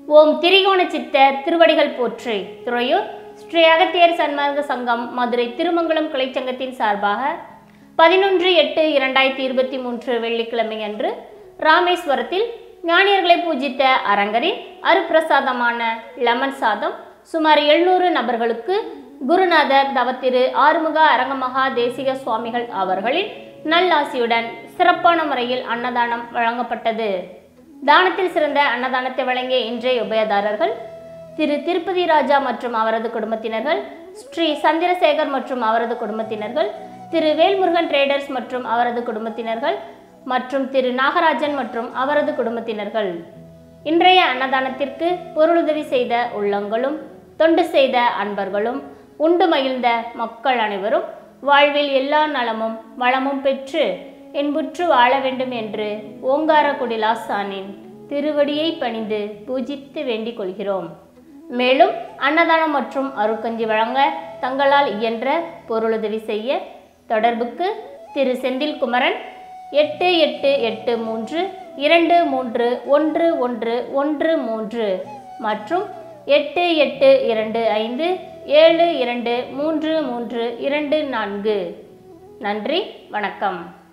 ஓம் திரிகோண சித்த திருவடிகள் போற்றி துறையூர் ஸ்ரீ அகத்தியர் சன்மார்க்க சங்கம் மதுரை திருமங்கலம் கிளைச்சங்கத்தின் சார்பாக பதினொன்று எட்டு இரண்டாயிரத்தி இருபத்தி மூன்று வெள்ளிக்கிழமை அன்று ராமேஸ்வரத்தில் ஞானியர்களை பூஜித்த அரங்கரின் அருப்பிரசாதமான லெமன் சாதம் சுமார் எழுநூறு நபர்களுக்கு குருநாதர் தவத்திரு ஆறுமுக அரங்கமகா தேசிக சுவாமிகள் அவர்களின் நல்லாசியுடன் சிறப்பான முறையில் அன்னதானம் வழங்கப்பட்டது தானத்தில் சிறந்த அன்னதானத்தை வழங்கிய இன்றைய உபயதாரர்கள் திரு திருப்பதி ராஜா மற்றும் அவரது குடும்பத்தினர்கள் ஸ்ரீ சந்திரசேகர் மற்றும் அவரது குடும்பத்தினர்கள் திரு வேல்முருகன் ட்ரேடர்ஸ் மற்றும் அவரது குடும்பத்தினர்கள் மற்றும் திரு நாகராஜன் மற்றும் அவரது குடும்பத்தினர்கள் இன்றைய அன்னதானத்திற்கு பொருளுதவி செய்த உள்ளங்களும் தொண்டு செய்த அன்பர்களும் உண்டு மகிழ்ந்த மக்கள் அனைவரும் வாழ்வில் எல்லா நலமும் வளமும் பெற்று என்புற்று வாழ வேண்டும் என்று ஓங்காரக்குடி லாசானின் திருவடியை பணிந்து பூஜித்து வேண்டிக் கொள்கிறோம் மேலும் அன்னதானம் மற்றும் அருட்கஞ்சி வழங்க தங்களால் இயன்ற பொருளுதவி செய்ய தொடர்புக்கு திரு செந்தில் குமரன் எட்டு எட்டு எட்டு மூன்று இரண்டு மூன்று ஒன்று ஒன்று ஒன்று மூன்று மற்றும் எட்டு எட்டு இரண்டு ஐந்து ஏழு இரண்டு மூன்று மூன்று இரண்டு நான்கு நன்றி வணக்கம்